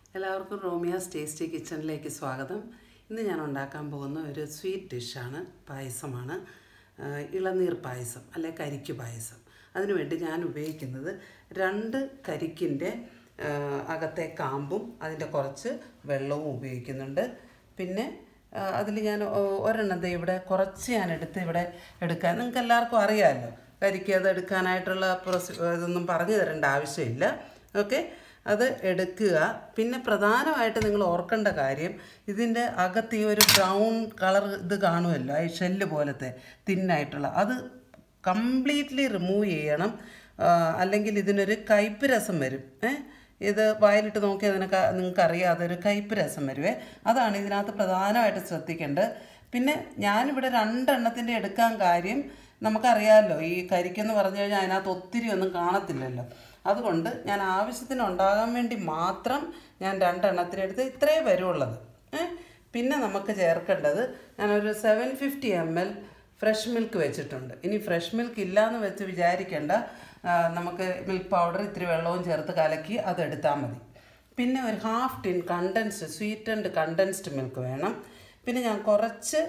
എല്ലാവർക്കും റോമിയാസ് ടേസ്റ്റി കിച്ചണിലേക്ക് സ്വാഗതം ഇന്ന് ഞാൻ ഉണ്ടാക്കാൻ പോകുന്ന ഒരു സ്വീറ്റ് ഡിഷാണ് പായസമാണ് ആ, ഇളനീർ പായസം അല്ലെ കരിക്ക് പായസം അതിനുവേണ്ടി ഞാൻ ഉപയോഗിക്കുന്നത് രണ്ട് കരിക്കിൻ്റെ ആ, അകത്തെ കാമ്പും അതിൻ്റെ കുറച്ച് വെള്ളവും ഉപയോഗിക്കുന്നുണ്ട് പിന്നെ അതിൽ ഞാൻ ഒ- ഒരെണ്ണം ദേ ഇവിടെ കുറച്ച് ഞാൻ എടുത്ത് ഇവിടെ എടുക്കാൻ നിങ്ങൾക്ക് എല്ലാവർക്കും അറിയാമല്ലോ കരിക്ക് അത് എടുക്കാനായിട്ടുള്ള പ്രൊസി ഇതൊന്നും പറഞ്ഞു തരേണ്ട ആവശ്യമില്ല ഓക്കെ അത് എടുക്കുക പിന്നെ പ്രധാനമായിട്ട് നിങ്ങൾ ഓർക്കേണ്ട കാര്യം ഇതിൻ്റെ അകത്ത് ഈ ഒരു ബ്രൗൺ കളർ ഇത് കാണുമല്ലോ ഈ ഷെല്ല് പോലത്തെ തിന്നായിട്ടുള്ള അത് കംപ്ലീറ്റ്ലി റിമൂവ് ചെയ്യണം ആ, അല്ലെങ്കിൽ ഇതിനൊരു കയ്പ്പ് രസം വരും ഏ ഇത് വായിലിട്ട് നോക്കിയാൽ നിനക്ക് നിങ്ങൾക്ക് അറിയാം അതൊരു കയ്പ്പ് രസം വരുവേ അതാണ് ഇതിനകത്ത് പ്രധാനമായിട്ട് ശ്രദ്ധിക്കേണ്ടത് പിന്നെ ഞാനിവിടെ രണ്ടെണ്ണത്തിൻ്റെ എടുക്കാൻ കാര്യം നമുക്കറിയാമല്ലോ ഈ കരിക്കെന്ന് പറഞ്ഞു കഴിഞ്ഞാൽ അതിനകത്ത് ഒത്തിരി ഒന്നും കാണത്തില്ലല്ലോ അതുകൊണ്ട് ഞാൻ ആവശ്യത്തിന് ഉണ്ടാകാൻ വേണ്ടി മാത്രം ഞാൻ രണ്ടെണ്ണത്തിനെടുത്ത് ഇത്രയേ വരുള്ളത് ഏ പിന്നെ നമുക്ക് ചേർക്കേണ്ടത് ഞാനൊരു seven fifty M L fresh milk വെച്ചിട്ടുണ്ട് ഇനി ഫ്രഷ് മിൽക്ക് ഇല്ലയെന്ന് വെച്ച് വിചാരിക്കേണ്ട ആ, നമുക്ക് മിൽക്ക് പൗഡർ ഇത്തിരി വെള്ളവും ചേർത്ത് കലക്കി അതെടുത്താൽ മതി പിന്നെ ഒരു half tin condensed sweetened condensed milk വേണം പിന്നെ ഞാൻ കുറച്ച്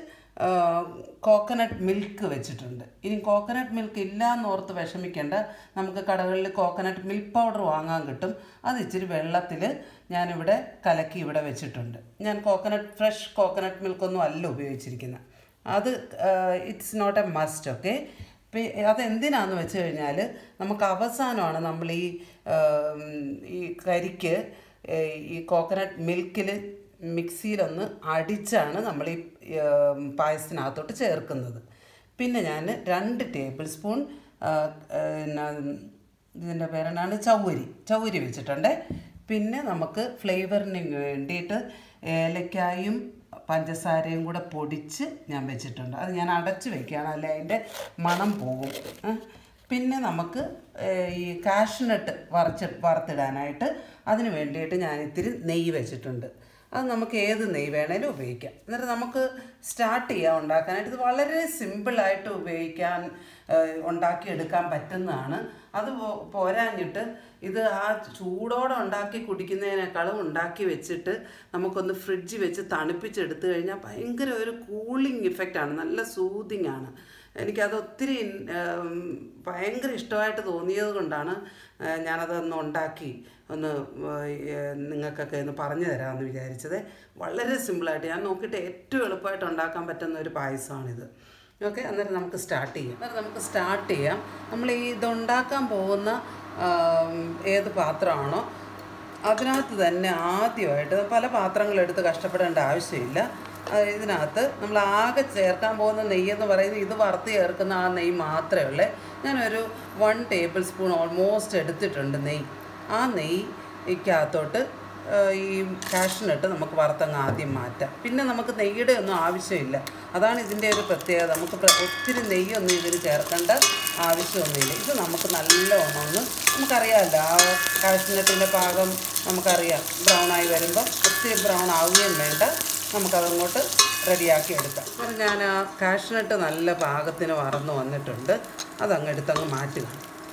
കോക്കനട്ട് മിൽക്ക് വെച്ചിട്ടുണ്ട് ഇനി കോക്കനട്ട് മിൽക്ക് ഇല്ല എന്നോർത്ത് വിഷമിക്കേണ്ട നമുക്ക് കടകളിൽ കോക്കനട്ട് മിൽക്ക് പൗഡർ വാങ്ങാൻ കിട്ടും അത് ഇച്ചിരി വെള്ളത്തിൽ ഞാനിവിടെ കലക്കി ഇവിടെ വെച്ചിട്ടുണ്ട് ഞാൻ കോക്കനട്ട് ഫ്രഷ് കോക്കനട്ട് മിൽക്കൊന്നും അല്ല ഉപയോഗിച്ചിരിക്കുന്നത് അത് it's not a must okay അതെന്തിനാന്ന് വെച്ച് കഴിഞ്ഞാൽ നമുക്ക് അവസാനമാണ് നമ്മൾ ഈ ആം, ഈ കരിക്ക് ഏഹ്, ഈ കോക്കനട്ട് മിൽക്കിൽ മിക്സിയിലൊന്ന് അടിച്ചാണ് നമ്മൾ ഈ ആം, പായസത്തിനകത്തോട്ട് ചേർക്കുന്നത് പിന്നെ ഞാൻ രണ്ട് ടേബിൾ സ്പൂൺ ആ, പിന്നെ ഇതിൻ്റെ പേരെന്നാണ് ചൗരി ചൗരി വെച്ചിട്ടുണ്ട് പിന്നെ നമുക്ക് ഫ്ലേവറിന് വേണ്ടിയിട്ട് ഏലക്കായും പഞ്ചസാരയും കൂടെ പൊടിച്ച് ഞാൻ വെച്ചിട്ടുണ്ട് അത് ഞാൻ അടച്ച് വെക്കുകയാണ് അല്ലെ അതിൻ്റെ മണം പോകും ഏ. പിന്നെ നമുക്ക് ഏ, ഈ കാഷ്നട്ട് വറച്ച് വറുത്തിടാനായിട്ട് അതിന് വേണ്ടിയിട്ട് ഞാൻ ഇത്തിരി നെയ്യ് വെച്ചിട്ടുണ്ട് അത് നമുക്ക് ഏത് നെയ്യ് വേണേലും ഉപയോഗിക്കാം എന്നിട്ട് നമുക്ക് സ്റ്റാർട്ട് ചെയ്യാം ഉണ്ടാക്കാനായിട്ട് ഇത് വളരെ സിമ്പിളായിട്ട് ഉപയോഗിക്കാൻ ഏഹ്, ഉണ്ടാക്കിയെടുക്കാൻ പറ്റുന്നതാണ് അത് പോ- പോരാഞ്ഞിട്ട് ഇത് ആ ചൂടോടെ ഉണ്ടാക്കി കുടിക്കുന്നതിനേക്കാളും ഉണ്ടാക്കി വെച്ചിട്ട് നമുക്കൊന്ന് ഫ്രിഡ്ജിൽ വെച്ച് തണുപ്പിച്ചെടുത്തു കഴിഞ്ഞാൽ ഭയങ്കര ഒരു കൂളിംഗ് ഇഫക്റ്റാണ് നല്ല സൂതിങ് ആണ് എനിക്കത് ഒത്തിരി ഉം, ഭയങ്കര ഇഷ്ടമായിട്ട് തോന്നിയത് കൊണ്ടാണ് ഏഹ്, ഞാനതൊന്ന് ഉണ്ടാക്കി ഒന്ന് ഏഹ്, നിങ്ങൾക്കൊക്കെ ഒന്ന് പറഞ്ഞു തരാമെന്ന് വിചാരിച്ചത് വളരെ സിമ്പിളായിട്ട് ഞാൻ നോക്കിയിട്ട് ഏറ്റവും എളുപ്പമായിട്ട് ഉണ്ടാക്കാൻ പറ്റുന്ന ഒരു പായസമാണിത് ഓക്കെ അന്നേരം നമുക്ക് സ്റ്റാർട്ട് ചെയ്യാം അന്നേരം നമുക്ക് സ്റ്റാർട്ട് ചെയ്യാം നമ്മൾ ഈ ഇതുണ്ടാക്കാൻ പോകുന്ന ആം, ഏത് പാത്രമാണോ അതിനകത്ത് തന്നെ ആദ്യമായിട്ട് പല പാത്രങ്ങളെടുത്ത് കഷ്ടപ്പെടേണ്ട ആവശ്യമില്ല ആ, ഇതിനകത്ത് നമ്മൾ ആകെ ചേർക്കാൻ പോകുന്ന നെയ്യെന്ന് പറയുന്നത് ഇത് വറുത്ത് ചേർക്കുന്ന ആ നെയ്യ് മാത്രമേ ഉള്ളേ ഞാനൊരു വൺ ടേബിൾ സ്പൂൺ ഓൾമോസ്റ്റ് എടുത്തിട്ടുണ്ട് നെയ്യ് ആ നെയ്യ്ക്കകത്തോട്ട് ആ, ഈ കാഷ്നട്ട് നമുക്ക് വറുത്തങ്ങ് ആദ്യം മാറ്റാം പിന്നെ നമുക്ക് നെയ്യുടെ ഒന്നും ആവശ്യമില്ല അതാണ് ഇതിൻ്റെ ഒരു പ്രത്യേകത നമുക്ക് പ്ര- ഒത്തിരി നെയ്യൊന്നും ഇതിന് ചേർക്കേണ്ട ആവശ്യമൊന്നുമില്ല ഇത് നമുക്ക് നല്ലോണം ഒന്ന് നമുക്കറിയാമല്ലോ ആ കാഷ്നട്ടിൻ്റെ പാകം നമുക്കറിയാം ബ്രൗൺ ആയി വരുമ്പോൾ ഒത്തിരി ബ്രൗൺ ആവുകയും വേണ്ട നമുക്കതങ്ങോട്ട് റെഡിയാക്കി എടുക്കാം അപ്പോൾ ഞാൻ ആ കാഷ്നട്ട് നല്ല പാകത്തിന് വറന്ന് വന്നിട്ടുണ്ട് അതങ്ങ് എടുത്തങ്ങ് മാറ്റുക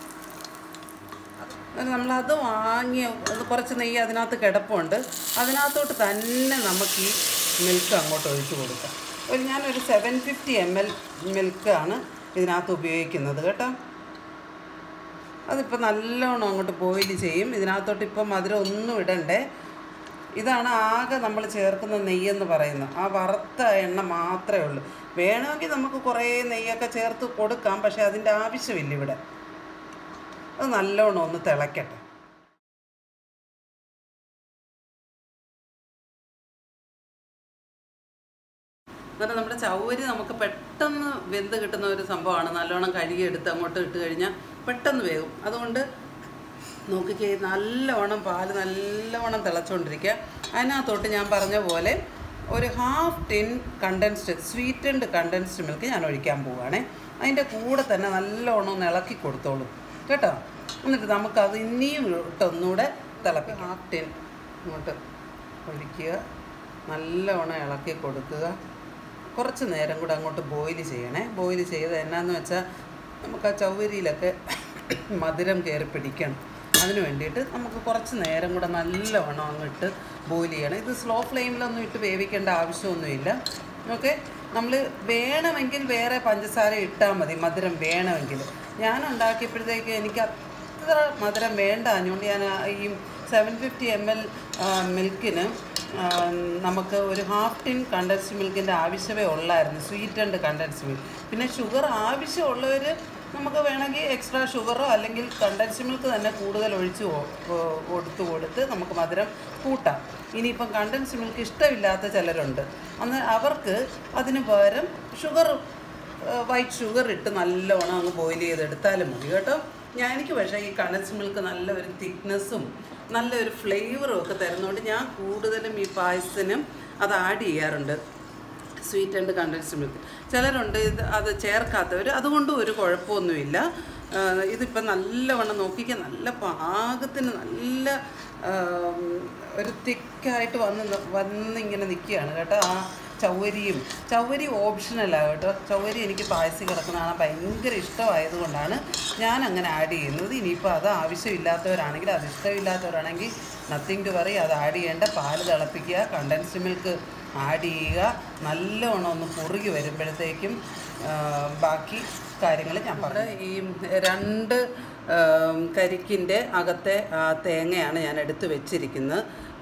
എന്നിട്ട് നമ്മളത് വാങ്ങിയ അത് കുറച്ച് നെയ്യ് അതിനകത്ത് കിടപ്പുണ്ട് അതിനകത്തോട്ട് തന്നെ നമുക്ക് ഈ മിൽക്ക് അങ്ങോട്ട് ഒഴിച്ചു കൊടുക്കാം ഒരു ഞാനൊരു സെവൻ ഫിഫ്റ്റി എം എൽ മിൽക്കാണ് ഇതിനകത്ത് ഉപയോഗിക്കുന്നത് കേട്ടോ അതിപ്പോൾ നല്ലോണം അങ്ങോട്ട് ബോയിൽ ചെയ്യും ഇതിനകത്തോട്ട് ഇപ്പം മധുരം ഒന്നും ഇടണ്ടേ ഇതാണ് ആകെ നമ്മൾ ചേർക്കുന്ന നെയ്യെന്ന് പറയുന്നത് ആ വറുത്ത എണ്ണ മാത്രമേ ഉള്ളൂ വേണമെങ്കിൽ നമുക്ക് കുറേ നെയ്യൊക്കെ ചേർത്ത് കൊടുക്കാം പക്ഷേ അതിൻ്റെ ആവശ്യമില്ല ഇവിടെ അത് നല്ലോണം ഒന്ന് തിളയ്ക്കട്ടെ എന്നിട്ട് നമ്മുടെ ചൗവരി നമുക്ക് പെട്ടെന്ന് വെന്ത് കിട്ടുന്ന ഒരു സംഭവമാണ് നല്ലോണം കഴുകി എടുത്ത് അങ്ങോട്ട് ഇട്ട് കഴിഞ്ഞാൽ പെട്ടെന്ന് വേകും അതുകൊണ്ട് നോക്കിക്കേ നല്ലവണ്ണം പാല് നല്ലവണ്ണം തിളച്ചുകൊണ്ടിരിക്കുക അതിനകത്തോട്ട് ഞാൻ പറഞ്ഞ പോലെ ഒരു half tin condensed sweetened condensed milk ഞാൻ ഒഴിക്കാൻ പോവുകയാണേ അതിൻ്റെ കൂടെ തന്നെ നല്ലവണ്ണം ഒന്ന് ഇളക്കി കൊടുത്തോളൂ കേട്ടോ എന്നിട്ട് നമുക്കത് ഇനിയും ഇട്ടൊന്നുകൂടെ തിളപ്പിക്കാം ഹാഫ് ടിൻ ഇങ്ങോട്ട് ഒഴിക്കുക നല്ലവണ്ണം ഇളക്കി കൊടുക്കുക കുറച്ച് നേരം കൂടെ അങ്ങോട്ട് ബോയിൽ ചെയ്യണേ ബോയിൽ ചെയ്ത് എന്നാന്ന് വെച്ചാൽ നമുക്ക് ആ ചൗവരിയിലൊക്കെ മധുരം കയറി പിടിക്കണം അതിന് വേണ്ടിയിട്ട് നമുക്ക് കുറച്ച് നേരം കൂടെ നല്ലവണ്ണം അങ്ങിട്ട് ബോയിൽ ചെയ്യണം ഇത് സ്ലോ ഫ്ലെയിമിലൊന്നും ഇട്ട് വേവിക്കേണ്ട ആവശ്യമൊന്നുമില്ല ഓക്കെ നമ്മൾ വേണമെങ്കിൽ വേറെ പഞ്ചസാര ഇട്ടാൽ മതി മധുരം വേണമെങ്കിൽ ഞാൻ ഉണ്ടാക്കിയപ്പോഴത്തേക്ക് എനിക്ക് അത്ര മധുരം വേണ്ട അതുകൊണ്ട് ഞാൻ ആ ഈ സെവൻ ഫിഫ്റ്റി എം എൽ മിൽക്കിന് നമുക്ക് ഒരു ഹാഫ് ടിൻ കണ്ടൻസ്ഡ് മിൽക്കിൻ്റെ ആവശ്യമേ ഉള്ളായിരുന്നു സ്വീറ്റൻഡ് കണ്ടൻസ്ഡ് മിൽക്ക് പിന്നെ ഷുഗർ ആവശ്യമുള്ളവർ നമുക്ക് വേണമെങ്കിൽ എക്സ്ട്രാ ഷുഗറോ അല്ലെങ്കിൽ കണ്ടൻസ്ഡ് മിൽക്ക് തന്നെ കൂടുതൽ ഒഴിച്ച് കൊ- കൊ- കൊടുത്ത് കൊടുത്ത് നമുക്ക് മധുരം കൂട്ടാം ഇനിയിപ്പം കണ്ടൻസ്ഡ് മിൽക്ക് ഇഷ്ടമില്ലാത്ത ചിലരുണ്ട് അന്ന് അവർക്ക് അതിന് പകരം ഷുഗർ വൈറ്റ് ഷുഗർ ഇട്ട് നല്ലോണം അങ്ങ് ബോയിൽ ചെയ്തെടുത്താലും മതി കേട്ടോ ഞാൻ എനിക്ക് പക്ഷേ ഈ കണ്ടൻസ് മിൽക്ക് നല്ല ഒരു തിക്നെസ്സും നല്ലൊരു ഫ്ലേവറും ഒക്കെ തരുന്നതുകൊണ്ട് ഞാൻ കൂടുതലും ഈ പായസത്തിനും അത് ആഡ് ചെയ്യാറുണ്ട് സ്വീറ്റ് ആൻഡ് കണ്ടൻസ്ഡ് മിൽക്ക് ചിലരുണ്ട് ഇത് അത് ചേർക്കാത്തവർ അതുകൊണ്ടും ഒരു കുഴപ്പമൊന്നുമില്ല ആ, ഇതിപ്പം നല്ലവണ്ണം നോക്കിക്കാൻ നല്ല പാകത്തിന് നല്ല ആം, ഒരു തിക്കായിട്ട് വന്ന് ന- വന്നിങ്ങനെ നിൽക്കുകയാണ് കേട്ടോ ആ ചൗവരിയും ചൗവരി ഓപ്ഷനലാണ് കേട്ടോ ചൗവരി എനിക്ക് പായസം കിടക്കുന്നതാണ് ഭയങ്കര ഇഷ്ടമായതുകൊണ്ടാണ് ഞാൻ അങ്ങനെ ആഡ് ചെയ്യുന്നത് ഇനിയിപ്പോൾ അത് ആവശ്യമില്ലാത്തവരാണെങ്കിൽ അത് ഇഷ്ടമില്ലാത്തവരാണെങ്കിൽ നത്തിങ് ടു വറി അത് ആഡ് ചെയ്യേണ്ട പാല് തിളപ്പിക്കുക കണ്ടൻസ്ഡ് മിൽക്ക് ആഡ് ചെയ്യുക നല്ലവണ്ണം ഒന്ന് കുറുകി വരുമ്പോഴത്തേക്കും ആ, ബാക്കി കാര്യങ്ങൾ ഞാൻ പറഞ്ഞു ഈ രണ്ട് കരിക്കിൻ്റെ അകത്തെ ആ തേങ്ങയാണ് ഞാൻ എടുത്ത് വെച്ചിരിക്കുന്നത്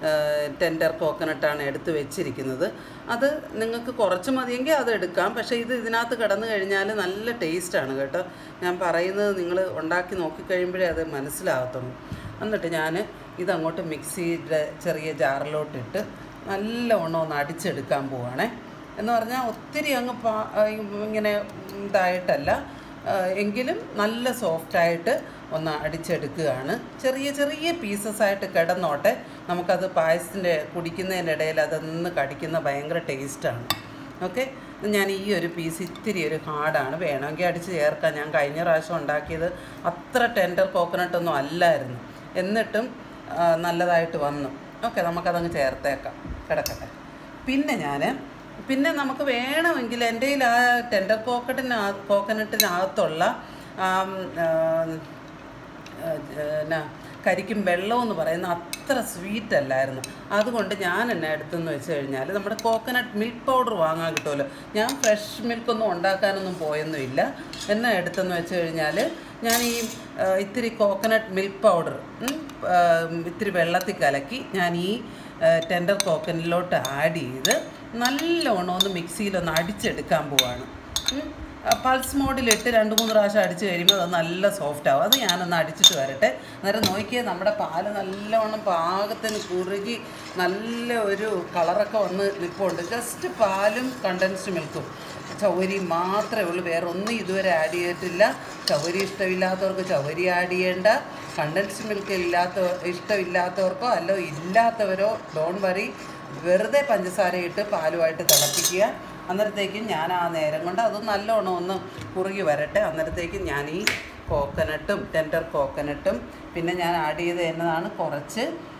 ടെൻഡർ കോക്കനട്ടാണ് എടുത്ത് വെച്ചിരിക്കുന്നത് അത് നിങ്ങൾക്ക് കുറച്ച് മതിയെങ്കിൽ അത് എടുക്കാം പക്ഷേ ഇത് ഇതിനകത്ത് കിടന്നു കഴിഞ്ഞാൽ നല്ല ടേസ്റ്റാണ് കേട്ടോ ഞാൻ പറയുന്നത് നിങ്ങൾ ഉണ്ടാക്കി നോക്കിക്കഴിയുമ്പോഴേ അത് മനസ്സിലാകത്തുള്ളൂ എന്നിട്ട് ഞാൻ ഇതങ്ങോട്ട് മിക്സിയുടെ ചെറിയ ജാറിലോട്ടിട്ട് നല്ലവണ്ണം ഒന്ന് അടിച്ചെടുക്കാൻ പോവാണേ എന്ന് പറഞ്ഞാൽ ഒത്തിരി അങ്ങ് പാ ഇങ്ങനെ ഇതായിട്ടല്ല ആ, എങ്കിലും നല്ല സോഫ്റ്റായിട്ട് ഒന്ന് അടിച്ചെടുക്കുകയാണ് ചെറിയ ചെറിയ പീസസ് ആയിട്ട് കിടന്നോട്ടെ നമുക്കത് പായസത്തിൻ്റെ കുടിക്കുന്നതിൻ്റെ ഇടയിൽ അതൊന്ന് കടിക്കുന്ന ഭയങ്കര ടേസ്റ്റാണ് ഓക്കെ ഞാൻ ഈ ഒരു പീസ് ഇത്തിരി ഒരു ഹാർഡാണ് വേണമെങ്കിൽ അടിച്ച് ചേർക്കാം ഞാൻ കഴിഞ്ഞ പ്രാവശ്യം ഉണ്ടാക്കിയത് അത്ര ടെൻഡർ കോക്കനട്ടൊന്നും അല്ലായിരുന്നു എന്നിട്ടും ആ, നല്ലതായിട്ട് വന്നു ഓക്കെ നമുക്കതങ്ങ് ചേർത്തേക്കാം കിടക്കട്ടെ പിന്നെ ഞാൻ പിന്നെ നമുക്ക് വേണമെങ്കിൽ എൻ്റെ കയ്യിൽ ആ ടെൻഡർ കോക്കട്ടിന് കോക്കനട്ടിനകത്തുള്ള ആ, ആ, എന്നാ കരിക്കും വെള്ളം എന്ന് പറയുന്ന അത്ര സ്വീറ്റ് അല്ലായിരുന്നു അതുകൊണ്ട് ഞാൻ എന്നെ എടുത്തെന്ന് വെച്ച് കഴിഞ്ഞാൽ നമ്മുടെ കോക്കനട്ട് മിൽക്ക് പൗഡർ വാങ്ങാൻ കിട്ടുമല്ലോ ഞാൻ ഫ്രഷ് മിൽക്കൊന്നും ഉണ്ടാക്കാനൊന്നും പോയൊന്നുമില്ല എന്നെ എടുത്തെന്ന് വെച്ച് കഴിഞ്ഞാൽ ഞാൻ ഈ ആ, ഇത്തിരി കോക്കനട്ട് മിൽക്ക് പൗഡർ ഇത്തിരി വെള്ളത്തിൽ കലക്കി ഞാൻ ഈ ടെൻഡർ കോക്കനറ്റിലോട്ട് ആഡ് ചെയ്ത് നല്ലോണം ഒന്ന് മിക്സിയിലൊന്ന് അടിച്ചെടുക്കാൻ പോവാണ് ഉം. പൾസ് മോഡിലിട്ട് രണ്ട് മൂന്ന് പ്രാവശ്യം അടിച്ച് കഴിയുമ്പോൾ അത് നല്ല സോഫ്റ്റ് ആവും അത് ഞാനൊന്ന് അടിച്ചിട്ട് വരട്ടെ അന്നേരം നോക്കിയാൽ നമ്മുടെ പാല് നല്ലവണ്ണം പാകത്തിന് കുറുകി നല്ല ഒരു കളറൊക്കെ വന്ന് നിൽപ്പുണ്ട് ജസ്റ്റ് പാലും കണ്ടൻസ്ഡ് മിൽക്കും ചൗരി മാത്രമേ ഉള്ളൂ വേറെ ഒന്നും ഇതുവരെ ആഡ് ചെയ്തിട്ടില്ല ചൗരി ഇഷ്ടമില്ലാത്തവർക്ക് ചൗരി ആഡ് ചെയ്യേണ്ട കണ്ടൻസ്ഡ് മിൽക്ക് ഇല്ലാത്ത ഇഷ്ടമില്ലാത്തവർക്കോ അല്ലോ ഇല്ലാത്തവരോ ഡോൺ വറി വെറുതെ പഞ്ചസാര ഇട്ട് പാലുമായിട്ട് തിളപ്പിക്കുക അന്നേരത്തേക്കും ഞാൻ ആ നേരം കൊണ്ട് അത് നല്ലോണം ഒന്ന് കുറുകി വരട്ടെ അന്നേരത്തേക്കും ഞാൻ ഈ കോക്കനട്ടും ടെൻഡർ കോക്കനട്ടും പിന്നെ ഞാൻ ആഡ് ചെയ്ത് എന്നതാണ് കുറച്ച്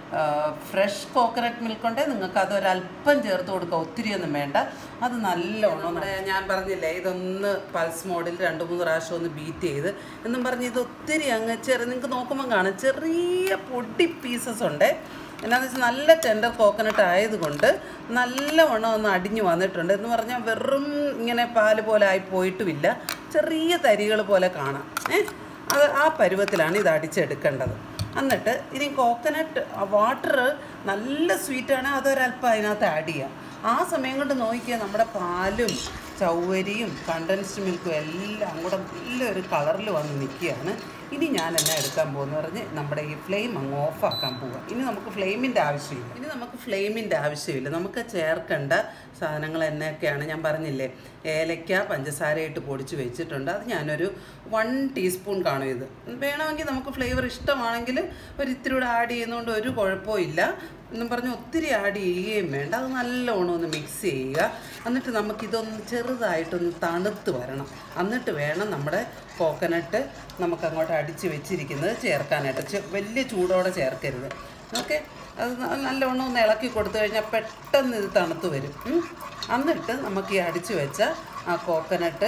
ഫ്രഷ് കോക്കനട്ട് മിൽക്ക് ഉണ്ടെങ്കിൽ നിങ്ങൾക്ക് അത് ഒരല്പം ചേർത്ത് കൊടുക്കുക ഒത്തിരിയൊന്നും വേണ്ട അത് നല്ലോണം നമ്മുടെ ഞാൻ പറഞ്ഞില്ലേ ഇതൊന്ന് പൾസ് മോഡിൽ രണ്ട് മൂന്ന് പ്രാവശ്യം ഒന്ന് ബീറ്റ് ചെയ്ത് എന്നും പറഞ്ഞ് ഇത് ഒത്തിരി അങ്ങ് ചെറിയ നിങ്ങൾക്ക് നോക്കുമ്പോൾ കാണാം ചെറിയ പൊടി പീസസ് ഉണ്ട് എന്നാന്ന് വെച്ചാൽ നല്ല ടെൻഡർ കോക്കനട്ട് ആയതുകൊണ്ട് നല്ലവണ്ണം ഒന്ന് അടിഞ്ഞു വന്നിട്ടുണ്ട് എന്ന് പറഞ്ഞാൽ വെറും ഇങ്ങനെ പാല് പോലെ ആയി പോയിട്ടുമില്ല ചെറിയ തരികൾ പോലെ കാണാം ഏ അത് ആ പരുവത്തിലാണ് ഇത് അടിച്ചെടുക്കേണ്ടത് എന്നിട്ട് ഇനി കോക്കനട്ട് വാട്ടർ നല്ല സ്വീറ്റാണ് അതൊരല്പം അതിനകത്ത് ആഡ് ചെയ്യാം ആ സമയം കൊണ്ട് നോക്കിയാൽ നമ്മുടെ പാലും ചൗവരിയും കണ്ടൻസ്ഡ് മിൽക്കും എല്ലാം കൂടെ നല്ലൊരു കളറിൽ വന്ന് നിൽക്കുകയാണ് ഇനി ഞാൻ എന്നാ എടുക്കാൻ പോകുന്നത് പറഞ്ഞ് നമ്മുടെ ഈ ഫ്ലെയിം അങ്ങ് ഓഫാക്കാൻ പോവുക ഇനി നമുക്ക് ഫ്ലെയിമിൻ്റെ ആവശ്യമില്ല ഇനി നമുക്ക് ഫ്ലെയിമിൻ്റെ ആവശ്യമില്ല നമുക്ക് ചേർക്കേണ്ട സാധനങ്ങൾ എന്നൊക്കെയാണ് ഞാൻ പറഞ്ഞില്ലേ ഏലക്ക പഞ്ചസാര ഇട്ട് പൊടിച്ച് വെച്ചിട്ടുണ്ട് അത് ഞാനൊരു വൺ ടീസ്പൂൺ കാണും ഇത് വേണമെങ്കിൽ നമുക്ക് ഫ്ലേവർ ഇഷ്ടമാണെങ്കിൽ ഒരു ഇത്തിരി കൂടെ ആഡ് ചെയ്യുന്നതുകൊണ്ട് ഒരു കുഴപ്പവും ഇല്ല എന്നും പറഞ്ഞ് ഒത്തിരി ആഡ് ചെയ്യുകയും വേണ്ട അത് നല്ലോണം ഒന്ന് മിക്സ് ചെയ്യുക എന്നിട്ട് നമുക്കിതൊന്ന് ചെറുതായിട്ടൊന്ന് തണുത്ത് വരണം എന്നിട്ട് വേണം നമ്മുടെ കോക്കനട്ട് നമുക്ക് അങ്ങോട്ട് അടിച്ച് വെച്ചിരിക്കുന്നത് ചേർക്കാനായിട്ട് ചെ- വലിയ ചൂടോടെ ചേർക്കരുത് ഓക്കെ അത് ന- നല്ലവണ്ണം ഒന്ന് ഇളക്കി കൊടുത്തു കഴിഞ്ഞാൽ പെട്ടെന്ന് ഇത് തണുത്ത് വരും ഉം. എന്നിട്ട് നമുക്ക് ഈ അടിച്ച് വെച്ച ആ കോക്കനട്ട്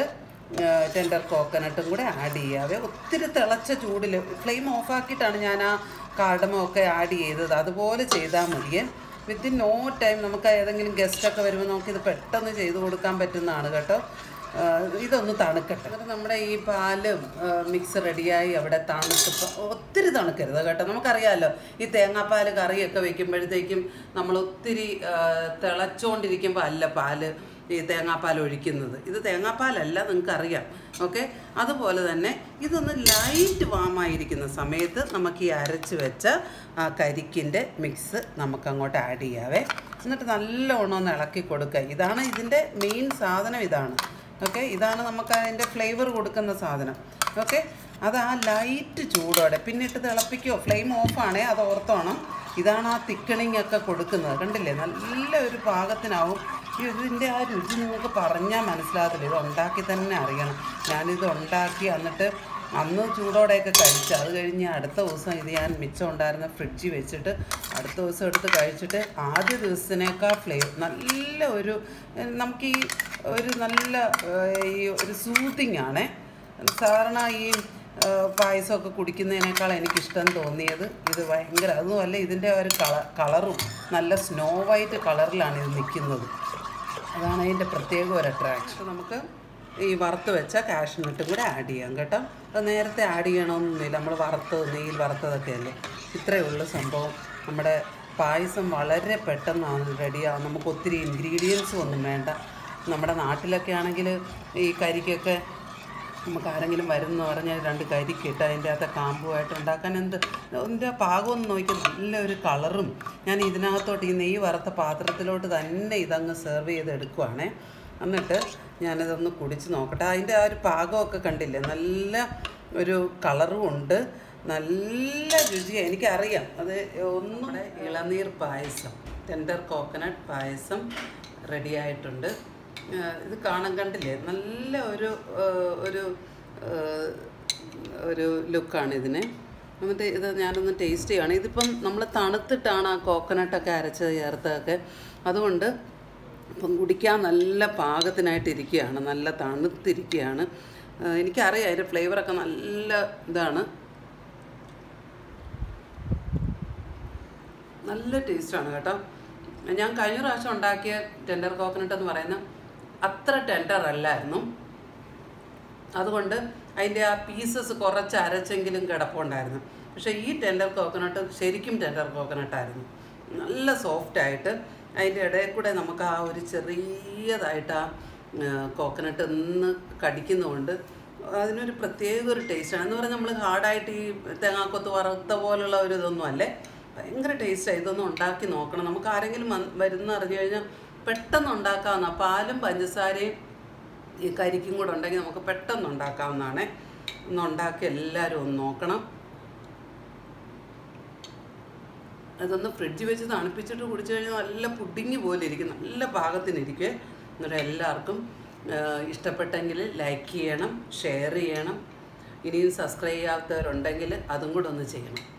ടെൻഡർ കോക്കനട്ടും കൂടെ ആഡ് ചെയ്യാവേ ഒത്തിരി തിളച്ച ചൂടിൽ ഫ്ലെയിം ഓഫാക്കിയിട്ടാണ് ഞാൻ ആ കാർഡമൊക്കെ ആഡ് ചെയ്തത് അതുപോലെ ചെയ്താൽ മതിയേ വിത്തിൻ നോ ടൈം നമുക്ക് ഏതെങ്കിലും ഗസ്റ്റൊക്കെ വരുമ്പോൾ നമുക്കിത് പെട്ടെന്ന് ചെയ്ത് കൊടുക്കാൻ പറ്റുന്നതാണ് കേട്ടോ ആ, ഇതൊന്ന് തണുക്കട്ടെ എന്നിട്ട് നമ്മുടെ ഈ പാല് മിക്സ് റെഡിയായി അവിടെ തണുത്തിപ്പോൾ ഒത്തിരി തണുക്കരുത് കേട്ടോ നമുക്കറിയാമല്ലോ ഈ തേങ്ങാപ്പാൽ കറിയൊക്കെ വെക്കുമ്പോഴത്തേക്കും നമ്മൾ ഒത്തിരി ആ, തിളച്ചുകൊണ്ടിരിക്കുമ്പോൾ അല്ല പാല് ഈ തേങ്ങാപ്പാൽ ഒഴിക്കുന്നത് ഇത് തേങ്ങാപ്പാലല്ല നിങ്ങൾക്കറിയാം ഓക്കെ അതുപോലെ തന്നെ ഇതൊന്ന് ലൈറ്റ് വാമായിരിക്കുന്ന സമയത്ത് നമുക്ക് ഈ അരച്ച് വെച്ച ആ കരിക്കിൻ്റെ മിക്സ് നമുക്ക് അങ്ങോട്ട് ആഡ് ചെയ്യാവേ എന്നിട്ട് നല്ലോണം ഒന്ന് ഇളക്കി കൊടുക്കുക ഇതാണ് ഇതിൻ്റെ മെയിൻ സാധനം ഇതാണ് ഓക്കെ ഇതാണ് നമുക്ക് അതിൻ്റെ ഫ്ലേവർ കൊടുക്കുന്ന സാധനം ഓക്കെ അത് ആ ലൈറ്റ് ചൂടോടെ പിന്നിട്ട് തിളപ്പിക്കോ ഫ്ലെയിം ഓഫാണേ അത് ഓർത്തോണം ഇതാണ് ആ തിക്കണിങ് ഒക്കെ കൊടുക്കുന്നത് കണ്ടില്ലേ നല്ല ഒരു പാകത്തിനാവും ഈ ഇതിൻ്റെ ആ രുചി നിങ്ങൾക്ക് പറഞ്ഞാൽ മനസ്സിലാകത്തില്ല ഇത് ഉണ്ടാക്കി തന്നെ അറിയണം ഞാനിത് ഉണ്ടാക്കി എന്നിട്ട് അന്ന് ചൂടോടെയൊക്കെ കഴിച്ചു അത് കഴിഞ്ഞ് അടുത്ത ദിവസം ഇത് ഞാൻ മിച്ചം ഉണ്ടായിരുന്ന ഫ്രിഡ്ജിൽ വെച്ചിട്ട് അടുത്ത ദിവസം എടുത്ത് കഴിച്ചിട്ട് ആദ്യ ദിവസത്തിനേക്കാൾ ഫ്ലേവർ നല്ല ഒരു ഏഹ് നമുക്ക് ഈ ഒരു നല്ല ഏഹ് ഈ ഒരു സൂത്തിങ് ആണേ സാധാരണ ഈ ഏഹ് പായസമൊക്കെ കുടിക്കുന്നതിനേക്കാൾ എനിക്കിഷ്ടം തോന്നിയത് ഇത് ഭയങ്കര അതുമല്ല ഇതിൻ്റെ ഒരു കള കളറും നല്ല സ്നോ വൈറ്റ് കളറിലാണ് ഇത് നിൽക്കുന്നത് അതാണ് അതിൻ്റെ പ്രത്യേക ഒരു അട്രാക്ഷൻ നമുക്ക് ഈ വറുത്ത് വെച്ച കാഷ്നട്ടും കൂടെ ആഡ് ചെയ്യാം കേട്ടോ അത് നേരത്തെ ആഡ് ചെയ്യണമെന്നൊന്നുമില്ല നമ്മൾ വറുത്തത് നെയ്യിൽ വറുത്തതൊക്കെ അല്ലേ ഇത്രയേ ഉള്ളൂ സംഭവം നമ്മുടെ പായസം വളരെ പെട്ടെന്നാണ് റെഡിയാവും നമുക്ക് ഒത്തിരി ഇൻഗ്രീഡിയൻസും ഒന്നും വേണ്ട നമ്മുടെ നാട്ടിലൊക്കെ ആണെങ്കിൽ ഈ കരിക്കൊക്കെ നമുക്ക് ആരെങ്കിലും വരുമെന്ന് പറഞ്ഞാൽ രണ്ട് കരിക്കിട്ട് അതിൻ്റെ അകത്തെ കാമ്പുമായിട്ട് ഉണ്ടാക്കാൻ എന്ത് അതിൻ്റെ പാകം ഒന്ന് നോക്കിയാൽ നല്ലൊരു കളറും ഞാൻ ഇതിനകത്തോട്ട് ഈ നെയ്യ് വറുത്ത പാത്രത്തിലോട്ട് തന്നെ ഇതങ്ങ് സെർവ് ചെയ്ത് എടുക്കുവാണേ എന്നിട്ട് ഞാനിതൊന്ന് കുടിച്ച് നോക്കട്ടെ അതിൻ്റെ ആ ഒരു പാകമൊക്കെ കണ്ടില്ലേ നല്ല ഒരു കളറും ഉണ്ട് നല്ല രുചിയാണ് എനിക്കറിയാം അത് ഒന്നുകൂടെ ഇളനീർ payasam tender coconut payasam ready ആയിട്ടുണ്ട് ആ, ഇത് കാണാൻ കണ്ടില്ലേ നല്ല ഒരു ആ, ഒരു ആ, ഒരു ലുക്കാണ് ഇതിന് എന്നിട്ട് ഇത് ഞാനൊന്ന് ടേസ്റ്റ് ചെയ്യുകയാണ് ഇതിപ്പം നമ്മൾ തണുത്തിട്ടാണ് ആ കോക്കനട്ടൊക്കെ അരച്ച് ചേർത്തതൊക്കെ അതുകൊണ്ട് ഇപ്പം കുടിക്കാൻ നല്ല പാകത്തിനായിട്ട് ഇരിക്കുകയാണ് നല്ല തണുത്തിരിക്കുകയാണ് ആ, എനിക്കറിയാം അതിൻ്റെ ഫ്ലേവറൊക്കെ നല്ല ഇതാണ് നല്ല ടേസ്റ്റാണ് കേട്ടോ ഞാൻ കഴിഞ്ഞ പ്രാവശ്യം ഉണ്ടാക്കിയ ടെൻഡർ കോക്കനട്ട് എന്ന് പറയുന്ന അത്ര ടെൻഡർ അല്ലായിരുന്നു അതുകൊണ്ട് അതിൻ്റെ ആ പീസസ് കുറച്ച് അരച്ചെങ്കിലും കിടപ്പുണ്ടായിരുന്നു പക്ഷേ ഈ ടെൻഡർ കോക്കനട്ട് ശരിക്കും ടെൻഡർ കോക്കനട്ടായിരുന്നു നല്ല സോഫ്റ്റായിട്ട് അതിൻ്റെ ഇടയിൽ കൂടെ നമുക്ക് ആ ഒരു ചെറിയതായിട്ട് ആ കോക്കനട്ട് ഒന്ന് കടിക്കുന്നതുകൊണ്ട് അതിനൊരു പ്രത്യേക ഒരു ടേസ്റ്റാണ് എന്ന് പറഞ്ഞാൽ നമ്മൾ ഹാർഡായിട്ട് ഈ തേങ്ങാക്കൊത്ത് വറുത്ത പോലുള്ള ഒരു ഇതൊന്നും അല്ലേ ഭയങ്കര ടേസ്റ്റാണ് ഇതൊന്നും ഉണ്ടാക്കി നോക്കണം നമുക്ക് ആരെങ്കിലും വന്ന് വരുന്ന അറിഞ്ഞു കഴിഞ്ഞാൽ പെട്ടെന്ന് ഉണ്ടാക്കാവുന്ന പാലും പഞ്ചസാരയും ഈ കരിക്കും കൂടെ ഉണ്ടെങ്കിൽ നമുക്ക് പെട്ടെന്ന് ഉണ്ടാക്കാവുന്നതാണ് ഒന്ന് ഉണ്ടാക്കി എല്ലാവരും ഒന്ന് നോക്കണം അതൊന്ന് ഫ്രിഡ്ജിൽ വെച്ച് തണുപ്പിച്ചിട്ട് കുടിച്ചു കഴിഞ്ഞാൽ നല്ല പുഡിങ് പോലെ ഇരിക്കും നല്ല പാകത്തിനിരിക്കും എന്നിട്ട് എല്ലാവർക്കും ആ, ഇഷ്ടപ്പെട്ടെങ്കിൽ ലൈക്ക് ചെയ്യണം ഷെയർ ചെയ്യണം ഇനിയും സബ്സ്ക്രൈബ് ചെയ്യാത്തവരുണ്ടെങ്കിൽ അതും കൂടെ ഒന്ന് ചെയ്യണം